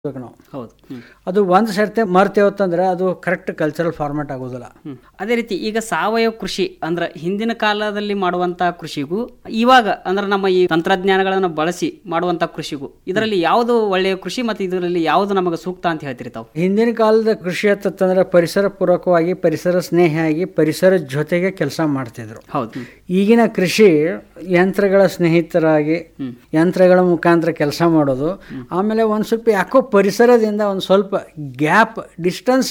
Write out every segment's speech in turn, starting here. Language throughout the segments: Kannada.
ಬೇಕು ನಾವು ಹೌದು ಹ್ಮ್. ಅದು ಒಂದು ಸರ್ತಿ ಮರ್ತೇವತ್ತಂದ್ರೆ ಅದು ಕರೆಕ್ಟ್ ಕಲ್ಚರಲ್ ಫಾರ್ಮ್ಯಾಟ್ ಆಗೋದಿಲ್ಲ ಹ್ಮ್. ಅದೇ ರೀತಿ ಈಗ ಸಾವಯವ ಕೃಷಿ ಅಂದ್ರೆ ಹಿಂದಿನ ಕಾಲದಲ್ಲಿ ಮಾಡುವಂತ ಕೃಷಿಗೂ ಇವಾಗ ಅಂದ್ರೆ ನಮ್ಮ ಈ ತಂತ್ರಜ್ಞಾನಗಳನ್ನು ಬಳಸಿ ಮಾಡುವಂತ ಕೃಷಿಗೂ ಇದರಲ್ಲಿ ಯಾವುದು ಒಳ್ಳೆಯ ಕೃಷಿ ಮತ್ತು ಇದರಲ್ಲಿ ಯಾವುದು ನಮಗೆ ಸೂಕ್ತ ಅಂತ ಹೇಳ್ತೀರಿ ತಾವು ಹಿಂದಿನ ಕಾಲದ ಕೃಷಿ ಅಂತಂದ್ರೆ ಪರಿಸರ ಪೂರಕವಾಗಿ ಪರಿಸರ ಸ್ನೇಹಿಯಾಗಿ ಪರಿಸರ ಜೊತೆಗೆ ಕೆಲಸ ಮಾಡ್ತಿದ್ರು ಹೌದು ಹ್ಮ್. ಈಗಿನ ಕೃಷಿ ಯಂತ್ರಗಳ ಸ್ನೇಹಿತರಾಗಿ ಯಂತ್ರಗಳ ಮುಖಾಂತರ ಕೆಲಸ ಮಾಡೋದು ಆಮೇಲೆ ಒಂದು ಸ್ವಲ್ಪ ಯಾಕೋ ಪರಿಸರದಿಂದ ಒಂದು ಸ್ವಲ್ಪ ಗ್ಯಾಪ್ ಡಿಸ್ಟೆನ್ಸ್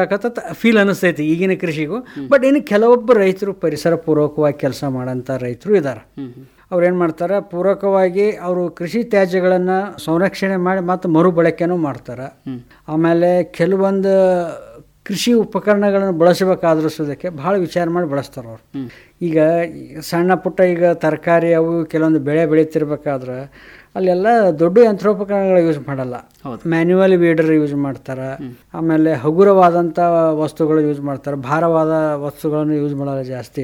ಫೀಲ್ ಅನಿಸ್ತೈತಿ ಈಗಿನ ಕೃಷಿಗೂ ಬಟ್ ಇನ್ನು ಕೆಲವೊಬ್ಬರು ರೈತರು ಪರಿಸರ ಪೂರ್ವಕವಾಗಿ ಕೆಲಸ ಮಾಡೋಂಥ ರೈತರು ಇದ್ದಾರೆ ಹ್ಮ್ ಹ್ಮ್. ಅವ್ರು ಏನು ಮಾಡ್ತಾರೆ ಪೂರಕವಾಗಿ ಅವರು ಕೃಷಿ ತ್ಯಾಜ್ಯಗಳನ್ನು ಸಂರಕ್ಷಣೆ ಮಾಡಿ ಮತ್ತು ಮರುಬಳಕೆನೂ ಮಾಡ್ತಾರೆ ಆಮೇಲೆ ಕೆಲವೊಂದು ಕೃಷಿ ಉಪಕರಣಗಳನ್ನು ಬಳಸಬೇಕಾದ್ರೂ ಸೋದಕ್ಕೆ ಭಾಳ ವಿಚಾರ ಮಾಡಿ ಬಳಸ್ತಾರೆ ಅವರು ಈಗ ಸಣ್ಣ ಪುಟ್ಟ ಈಗ ತರಕಾರಿ ಅವು ಕೆಲವೊಂದು ಬೆಳೆ ಬೆಳೀತಿರ್ಬೇಕಾದ್ರೆ ಅಲ್ಲೆಲ್ಲ ದೊಡ್ಡ ಯಂತ್ರೋಪಕರಣಗಳು ಯೂಸ್ ಮಾಡಲ್ಲ ಮ್ಯಾನ್ಯುವಲ್ ವೀಡರ್ ಯೂಸ್ ಮಾಡ್ತಾರೆ ಆಮೇಲೆ ಹಗುರವಾದಂಥ ವಸ್ತುಗಳು ಯೂಸ್ ಮಾಡ್ತಾರೆ ಭಾರವಾದ ವಸ್ತುಗಳನ್ನು ಯೂಸ್ ಮಾಡಲ್ಲ ಜಾಸ್ತಿ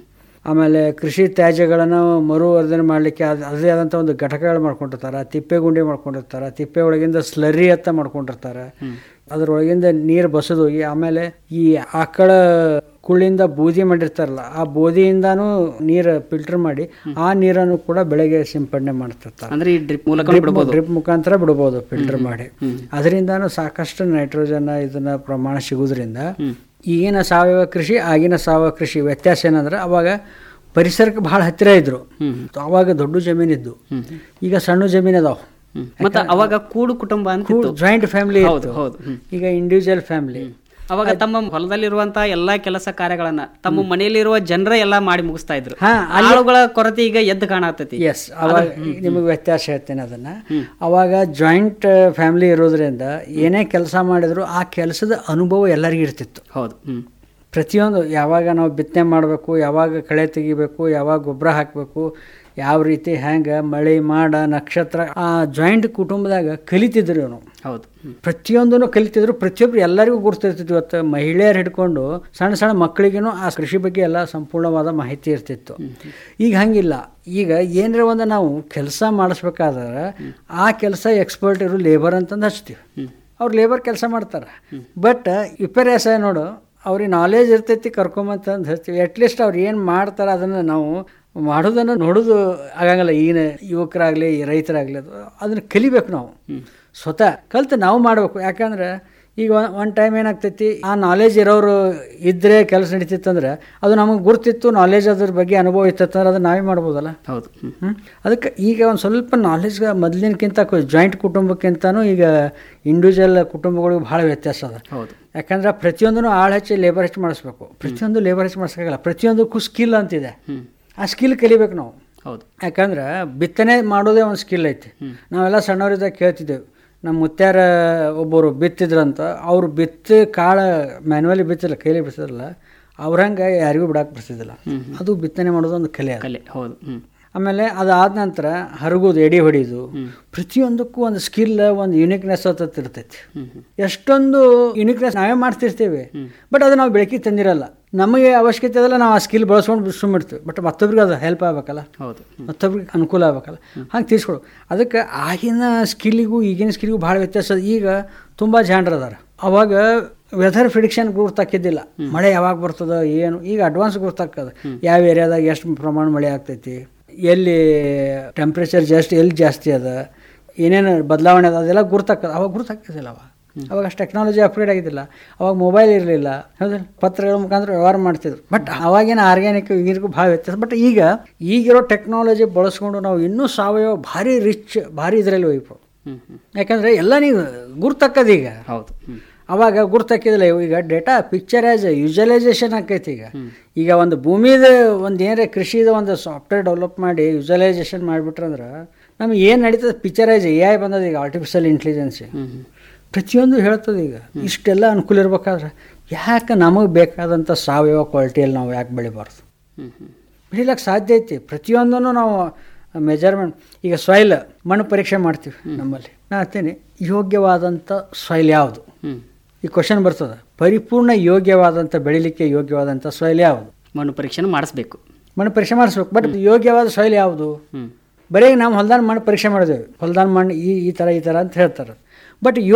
ಆಮೇಲೆ ಕೃಷಿ ತ್ಯಾಜ್ಯಗಳನ್ನು ಮರುವರ್ಧನೆ ಮಾಡಲಿಕ್ಕೆ ಅದು ಅದೇ ಆದಂಥ ಒಂದು ಘಟಕಗಳು ಮಾಡ್ಕೊಂಡಿರ್ತಾರೆ ತಿಪ್ಪೆ ಗುಂಡಿ ಮಾಡ್ಕೊಂಡಿರ್ತಾರೆ ತಿಪ್ಪೆ ಒಳಗಿಂದ ಸ್ಲರಿ ಅಂತ ಮಾಡ್ಕೊಂಡಿರ್ತಾರೆ ಅದರೊಳಗಿಂದ ನೀರು ಬಸದು ಹೋಗಿ ಆಮೇಲೆ ಈ ಆಕಳ ಕುಳ್ಳಿಂದ ಬೂದಿ ಮಾಡಿರ್ತಾರಲ್ಲ ಆ ಬೂದಿಯಿಂದಾನು ನೀರು ಫಿಲ್ಟರ್ ಮಾಡಿ ಆ ನೀರನ್ನು ಕೂಡ ಬೆಳೆಗೆ ಸಿಂಪಡಣೆ ಮಾಡ್ತಿರ್ತಾರೆ ಅಂದ್ರೆ ಈ ಡ್ರಿಪ್ ಮೂಲಕ ಬಿಡಬಹುದು ಡ್ರಿಪ್ ಮುಖಾಂತರ ಬಿಡ್ಬೋದು ಫಿಲ್ಟರ್ ಮಾಡಿ ಅದರಿಂದಾನು ಸಾಕಷ್ಟು ನೈಟ್ರೋಜನ್ ಇದನ್ನ ಪ್ರಮಾಣ ಸಿಗೋದ್ರಿಂದ ಈಗಿನ ಸಾವಯವ ಕೃಷಿ ಆಗಿನ ಸಾವಯವ ಕೃಷಿ ವ್ಯತ್ಯಾಸ ಏನಂದ್ರೆ ಅವಾಗ ಪರಿಸರಕ್ಕೆ ಬಹಳ ಹತ್ತಿರ ಇದ್ರು ಅವಾಗ ದೊಡ್ಡ ಜಮೀನಿದ್ದು ಈಗ ಸಣ್ಣ ಜಮೀನು ಅದಾವ ಮತ್ತೆ ಅವಾಗ ಕೂಡು ಕುಟುಂಬ ಅಂತ ಇತ್ತು. ಜಾಯಿಂಟ್ ಫ್ಯಾಮಿಲಿ ಹೌದು ಹೌದು ಹ್ಮ್. ಈಗ ಇಂಡಿವಿಜುವಲ್ ಫ್ಯಾಮಿಲಿ ಅವಾಗ ತಮ್ಮ ಹೊಲದಲ್ಲಿರುವಂತಹ ಎಲ್ಲಾ ಕೆಲಸ ಕಾರ್ಯಗಳನ್ನ ತಮ್ಮ ಮನೆಯಲ್ಲಿರುವ ಜನರೇ ಎಲ್ಲಾ ಮಾಡಿ ಮುಗಿಸ್ತಾ ಇದ್ರು ಹಾ, ಆಳುಗಳ ಕೊರತೆ ಈಗ ಎದ್ದು ಕಾಣತೈತಿ ಎಸ್ ಅವಾಗ ನಿಮಗೆ ವ್ಯತ್ಯಾಸ ಹೇಳ್ತೇನೆ ಅದನ್ನ ಅವಾಗ ಜಾಯಿಂಟ್ ಫ್ಯಾಮಿಲಿ ಇರೋದ್ರಿಂದ ಏನೇ ಕೆಲಸ ಮಾಡಿದ್ರು ಆ ಕೆಲಸದ ಅನುಭವ ಎಲ್ಲರಿಗೂ ಇರ್ತಿತ್ತು ಹೌದು ಹ್ಮ್ ಪ್ರತಿಯೊಂದು ಯಾವಾಗ ನಾವು ಬಿತ್ತನೆ ಮಾಡಬೇಕು ಯಾವಾಗ ಕಳೆ ತೆಗಿಬೇಕು ಯಾವಾಗ ಗೊಬ್ಬರ ಹಾಕಬೇಕು ಯಾವ ರೀತಿ ಹೆಂಗೆ ಮಳೆ ಮಾಡ ನಕ್ಷತ್ರ ಆ ಜಾಯಿಂಟ್ ಕುಟುಂಬದಾಗ ಕಲಿತಿದ್ರು ನಾವು ಹೌದು ಹ್ಮ್. ಪ್ರತಿಯೊಂದನ್ನು ಕಲಿತಿದ್ರು ಪ್ರತಿಯೊಬ್ಬರು ಎಲ್ಲರಿಗೂ ಗುರುತಿರ್ತಿತ್ತು ಇವತ್ತು ಮಹಿಳೆಯರು ಹಿಡ್ಕೊಂಡು ಸಣ್ಣ ಸಣ್ಣ ಮಕ್ಕಳಿಗೂ ಆ ಕೃಷಿ ಬಗ್ಗೆ ಎಲ್ಲ ಸಂಪೂರ್ಣವಾದ ಮಾಹಿತಿ ಇರ್ತಿತ್ತು ಈಗ ಹಂಗಿಲ್ಲ ಈಗ ಏನರ ಒಂದು ನಾವು ಕೆಲಸ ಮಾಡಿಸ್ಬೇಕಾದ್ರೆ ಆ ಕೆಲಸ ಎಕ್ಸ್ಪರ್ಟ್ ಇರೋ ಲೇಬರ್ ಅಂತಂದು ಹಚ್ತೀವಿ ಅವ್ರು ಲೇಬರ್ ಕೆಲಸ ಮಾಡ್ತಾರೆ ಬಟ್ ವಿಪರ್ಯಾಸ ನೋಡು ಅವ್ರಿಗೆ ನಾಲೆಜ್ ಇರ್ತೈತಿ ಕರ್ಕೊಂಬಂತಂದು ಹಚ್ತೀವಿ ಅಟ್ಲೀಸ್ಟ್ ಅವ್ರು ಏನು ಮಾಡ್ತಾರೆ ಅದನ್ನು ನಾವು ಮಾಡೋದನ್ನು ನೋಡೋದು ಆಗಂಗಿಲ್ಲ ಈಗಿನ ಯುವಕರಾಗಲಿ ರೈತರಾಗಲಿ ಅದು ಅದನ್ನು ಕಲಿಬೇಕು ನಾವು ಸ್ವತಃ ಕಲ್ತು ನಾವು ಮಾಡಬೇಕು ಯಾಕಂದ್ರೆ ಈಗ ಒನ್ ಟೈಮ್ ಏನಾಗ್ತೈತಿ ಆ ನಾಲೆಜ್ ಇರೋರು ಇದ್ದರೆ ಕೆಲಸ ನಡೀತಿತ್ತಂದ್ರೆ ಅದು ನಮಗೆ ಗುರ್ತಿತ್ತು ನಾಲೆಜ್ ಅದ್ರ ಬಗ್ಗೆ ಅನುಭವ ಇತ್ತಂದ್ರೆ ಅದನ್ನ ನಾವೇ ಮಾಡ್ಬೋದಲ್ಲ ಹೌದು ಹ್ಮ್. ಹ್ಮ್? ಅದಕ್ಕೆ ಈಗ ಒಂದು ಸ್ವಲ್ಪ ನಾಲೆಜ್ ಮೊದಲಿನಕ್ಕಿಂತ ಜಾಯಿಂಟ್ ಕುಟುಂಬಕ್ಕಿಂತನೂ ಈಗ ಇಂಡಿವಿಜುವಲ್ ಕುಟುಂಬಗಳಿಗೆ ಭಾಳ ವ್ಯತ್ಯಾಸ ಅದ ಹೌದು ಯಾಕಂದ್ರೆ ಪ್ರತಿಯೊಂದನ್ನು ಆಳು ಹಚ್ಚಿ ಲೇಬರ್ ಹಚ್ಚಿ ಮಾಡಿಸ್ಬೇಕು ಪ್ರತಿಯೊಂದು ಲೇಬರ್ ಹಚ್ಚಿ ಮಾಡಿಸೋಕ್ಕಾಗಲ್ಲ ಪ್ರತಿಯೊಂದಕ್ಕೂ ಸ್ಕಿಲ್ ಅಂತಿದೆ ಹ್ಮ್ ಆ ಸ್ಕಿಲ್ ಕಲಿಬೇಕು ನಾವು ಹೌದು ಯಾಕಂದ್ರೆ ಬಿತ್ತನೆ ಮಾಡೋದೇ ಒಂದು ಸ್ಕಿಲ್ ಐತಿ ನಾವೆಲ್ಲ ಸಣ್ಣವರಿದ್ದಾಗ ಕೇಳ್ತಿದ್ದೆವು ನಮ್ಮ ಮುತ್ಯಾರ ಒಬ್ಬರು ಬಿತ್ತಿದ್ರಂತ ಅವ್ರು ಬಿತ್ತು ಕಾಳು ಮ್ಯಾನ್ಯುವಲಿ ಬಿತ್ತಿಲ್ಲ ಕೈಲಿ ಬಿತ್ತಿದ್ರಲ್ಲ ಅವ್ರಂಗೆ ಯಾರಿಗೂ ಬಿಡಕ್ಕೆ ಬರ್ತಿದ್ದಿಲ್ಲ ಅದು ಬಿತ್ತನೆ ಮಾಡೋದು ಒಂದು ಕಲೆ ಅದು ಕಲೆ ಹೌದು ಹ್ಮ್ ಆಮೇಲೆ ಅದಾದ ನಂತರ ಹರಗೋದು ಎಡಿ ಹೊಡಿಯೋದು ಪ್ರತಿಯೊಂದಕ್ಕೂ ಒಂದು ಸ್ಕಿಲ್ ಒಂದು ಯುನಿಕ್ನೆಸ್ ಅಂತ ಇರ್ತೈತಿ ಎಷ್ಟೊಂದು ಯುನಿಕ್ನೆಸ್ ನಾವೇ ಮಾಡ್ತಿರ್ತೀವಿ ಬಟ್ ಅದು ನಾವು ಬೆಳಕಿಗೆ ತಂದಿರಲ್ಲ ನಮಗೆ ಅವಶ್ಯಕತೆ ಅದಲ್ಲ ನಾವು ಆ ಸ್ಕಿಲ್ ಬಳಸ್ಕೊಂಡು ಸುಮ್ಮಿಡ್ತೀವಿ ಬಟ್ ಮತ್ತೊಬ್ರಿಗೆ ಅದು ಹೆಲ್ಪ್ ಆಗಬೇಕಲ್ಲ ಹೌದು ಮತ್ತೊಬ್ರಿಗೆ ಅನುಕೂಲ ಆಗಬೇಕಲ್ಲ ಹಂಗೆ ತಿಳಿಸ್ಕೊಡು ಅದಕ್ಕೆ ಆಗಿನ ಸ್ಕಿಲ್ಲಿಗೂ ಈಗಿನ ಸ್ಕಿಲ್ಗೂ ಭಾಳ ವ್ಯತ್ಯಾಸ ಅದ. ಈಗ ತುಂಬ ಜನರು ಅದಾರ ಅವಾಗ ವೆದರ್ ಪ್ರಿಡಿಕ್ಷನ್ ಗುರ್ತಾಕಿದ್ದಿಲ್ಲ ಮಳೆ ಯಾವಾಗ ಬರ್ತದ ಏನು ಈಗ ಅಡ್ವಾನ್ಸ್ ಗುರ್ತಾಕದ ಯಾವ ಏರಿಯಾದಾಗ ಎಷ್ಟು ಪ್ರಮಾಣ ಮಳೆ ಆಗ್ತೈತಿ ಎಲ್ಲಿ ಟೆಂಪ್ರೇಚರ್ ಜಾಸ್ತಿ ಎಲ್ಲಿ ಜಾಸ್ತಿ ಅದ ಏನೇನು ಬದಲಾವಣೆ ಅದ ಅದೆಲ್ಲ ಗುರ್ತಾಕದ ಅವಾಗ ಗುರ್ತಾಕಿದ್ದಿಲ್ಲ ಅವಾಗ ಅವಾಗ ಅಷ್ಟು ಟೆಕ್ನಾಲಜಿ ಅಪ್ಗ್ರೇಡ್ ಆಗಿದ್ದಿಲ್ಲ ಅವಾಗ ಮೊಬೈಲ್ ಇರಲಿಲ್ಲ ಹೌದಲ್ಲ ಪತ್ರಗಳ ಮುಖಾಂತರ ವ್ಯವಹಾರ ಮಾಡ್ತಿದ್ರು ಬಟ್ ಅವಾಗಿನ ಆರ್ಗ್ಯಾನಿಕ್ ಈಗಿನಗೂ ಭಾಳ ವ್ಯತ್ಯಾಸ ಬಟ್ ಈಗ ಈಗಿರೋ ಟೆಕ್ನಾಲಜಿ ಬಳಸ್ಕೊಂಡು ನಾವು ಇನ್ನೂ ಸಾವಯವ ಭಾರಿ ರಿಚ್ ಭಾರಿ ಇದರಲ್ಲಿ ಹೋಗ್ಬೋದು ಹ್ಮ್ ಹ್ಮ್ ಯಾಕಂದರೆ ಎಲ್ಲ ನೀವು ಗುರ್ತಕ್ಕದ ಈಗ ಹೌದು ಹ್ಮ್ ಅವಾಗ ಗುರ್ತಕ್ಕಿದಿಲ್ಲ ಈಗ ಡೇಟಾ ಪಿಕ್ಚರೈಸ್ ಯೂಸಲೈಸೇಷನ್ ಆಕೈತಿ ಈಗ ಈಗ ಒಂದು ಭೂಮಿದ ಒಂದು ಏನಾರ ಕೃಷಿದ ಒಂದು ಸಾಫ್ಟ್ವೇರ್ ಡೆವಲಪ್ ಮಾಡಿ ಯೂಸಲೈಸೇಷನ್ ಮಾಡಿಬಿಟ್ರಂದ್ರೆ ನಮಗೆ ಏನು ನಡೀತದೆ ಪಿಕ್ಚರೈಸ್ ಎ ಐ ಬಂದದ ಈಗ ಆರ್ಟಿಫಿಷಿಯಲ್ ಇಂಟೆಲಿಜೆನ್ಸಿ ಪ್ರತಿಯೊಂದು ಹೇಳ್ತದೆ ಈಗ ಇಷ್ಟೆಲ್ಲ ಅನುಕೂಲ ಇರ್ಬೇಕಾದ್ರೆ ಯಾಕೆ ನಮಗೆ ಬೇಕಾದಂಥ ಸಾವಯವ ಕ್ವಾಲಿಟಿಯಲ್ಲಿ ನಾವು ಯಾಕೆ ಬೆಳಿಬಾರ್ದು ಹ್ಮ್ ಹ್ಮ್ ಬೆಳಿಲಕ್ಕೆ ಸಾಧ್ಯ ಐತಿ ಪ್ರತಿಯೊಂದನ್ನು ನಾವು ಮೆಜರ್ಮೆಂಟ್ ಈಗ ಸಾಯಿಲ್ ಮಣ್ಣು ಪರೀಕ್ಷೆ ಮಾಡ್ತೀವಿ ನಮ್ಮಲ್ಲಿ ನಾ ಹೇಳ್ತೀನಿ ಯೋಗ್ಯವಾದಂಥ ಸಾಯಿಲ್ ಯಾವುದು ಹ್ಮ್ ಈ ಕ್ವಶನ್ ಬರ್ತದೆ ಪರಿಪೂರ್ಣ ಯೋಗ್ಯವಾದಂಥ ಬೆಳಿಲಿಕ್ಕೆ ಯೋಗ್ಯವಾದಂಥ ಸಾಯಿಲ್ ಯಾವುದು ಮಣ್ಣು ಪರೀಕ್ಷೆನ ಮಾಡಿಸ್ಬೇಕು ಮಣ್ಣು ಪರೀಕ್ಷೆ ಮಾಡಿಸ್ಬೇಕು ಬಟ್ ಯೋಗ್ಯವಾದ ಸಾಯಿಲ್ ಯಾವುದು ಹ್ಮ್ ಬರೀ ನಾವು ಹೊಲ್ದಾನ ಮಣ್ಣು ಪರೀಕ್ಷೆ ಮಾಡಿದೇವೆ ಹೊಲ್ದಾನ ಮಣ್ಣು ಈ ಈ ಥರ ಈ ಥರ ಅಂತ ಹೇಳ್ತಾರೆ ಬಟ್